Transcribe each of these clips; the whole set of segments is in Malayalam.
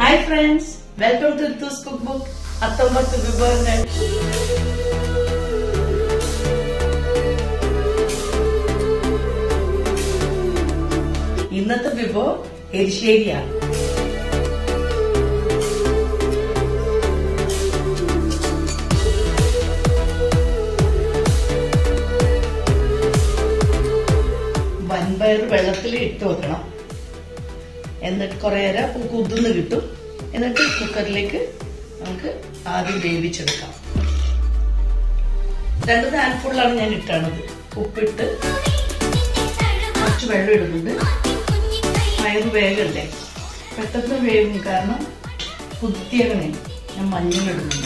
Hi friends welcome to Rithu's cook book അത്തമ്പത്ത് വിഭവങ്ങൾ ഇന്നത്തെ വിഭവം എരിശ്ശേരിയാണ് വൻപയർ വെള്ളത്തിൽ ഇട്ട് വെക്കണം എന്നിട്ട് കുറേ നേരം കുതിർന്ന് കിട്ടും എന്നിട്ട് കുക്കറിലേക്ക് നമുക്ക് ആദ്യം വേവിച്ചെടുക്കാം രണ്ട് നാൽഫുള്ളാണ് ഞാൻ ഇട്ടാണത് ഉപ്പിട്ട് കുറച്ച് വെള്ളം ഇടുന്നുണ്ട് പയറ് വേഗണ്ടേ പെട്ടെന്ന് വേവും കാരണം കുത്തിയങ്ങനെ ഞാൻ മഞ്ഞൾ ഇടുന്നുണ്ട്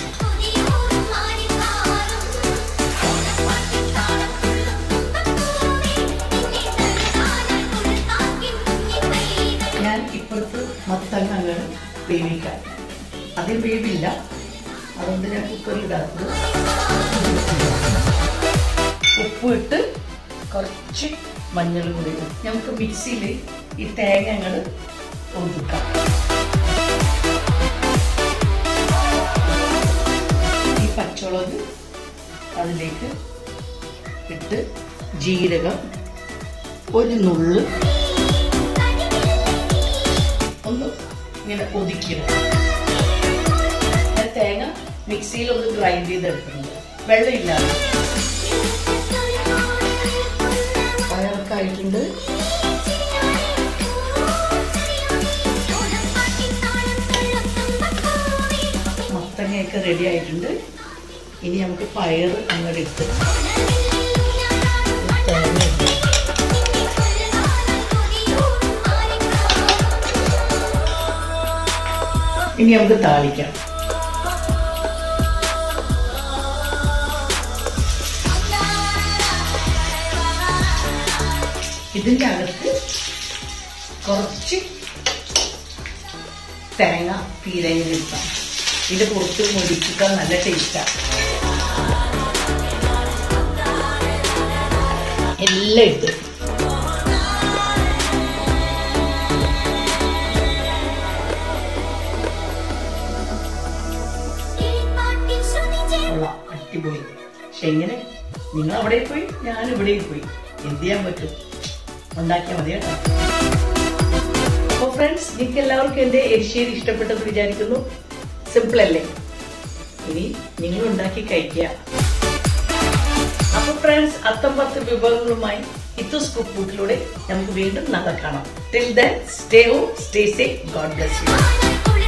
ഞാൻ ഇപ്പുറത്ത് മത്തങ്ങ അങ്ങനെ വേവിക്കാം അതിൽ വേവില്ല അതുകൊണ്ട് ഞാൻ കുക്കറിൽ ഇടാത്തത് ഉപ്പ് ഇട്ട് കുറച്ച് മഞ്ഞൾ കൂടി ഇടും. നമുക്ക് മിക്സിയിൽ ഈ തേങ്ങ അങ്ങോട്ട് ഒതുക്കാം ഈ പച്ചമുളക് അതിലേക്ക് ഇട്ട് ജീരകം ഒരു നുള്ള് ഒന്ന് ഇങ്ങനെ ഒതുക്കിയിടും ഞാൻ തേങ്ങ മിക്സിയിൽ ഒന്ന് ഗ്രൈൻഡ് ചെയ്തെടുക്കുന്നുണ്ട് വെള്ളമില്ലാതെ പയറൊക്കെ ആയിട്ടുണ്ട് മത്തങ്ങയൊക്കെ റെഡി ആയിട്ടുണ്ട് ഇനി നമുക്ക് പയർ അങ്ങോട്ട് ഇട്ട് തേങ്ങ ഇട്ട് ഇനി നമുക്ക് താളിക്കാം ഇതിന്റെ അകത്ത് കുറച്ച് തേങ്ങ പീരങ്ങ ഇട്ടാം ഇത് പുറത്ത് മുടിക്കുക നല്ല ടേസ്റ്റാണ് എല്ലാം ഇട്ട് കൊള്ളാം അടിപൊളി പക്ഷെ എങ്ങനെ നിങ്ങൾ അവിടെ പോയി ഞാൻ ഇവിടെ പോയി എന്ത് ചെയ്യാൻ പറ്റും ഉണ്ടാക്കിയാൽ മതി കേട്ടോ അപ്പൊ ഫ്രണ്ട്സ് നിങ്ങൾക്ക് എല്ലാവർക്കും എന്റെ എരിശ്ശേരി ഇഷ്ടപ്പെട്ടെന്ന് വിചാരിക്കുന്നു സിമ്പിൾ അല്ലേ ഇനി നിങ്ങൾ ഉണ്ടാക്കി കഴിക്കുക അപ്പൊ ഫ്രണ്ട്സ് അത്തം പത്ത് വിഭവങ്ങളുമായി ഇത്തൂസ് കുക്ക് ബുക്കിലൂടെ നമുക്ക് വീണ്ടും നാളെ കാണാം till then stay home stay safe God bless U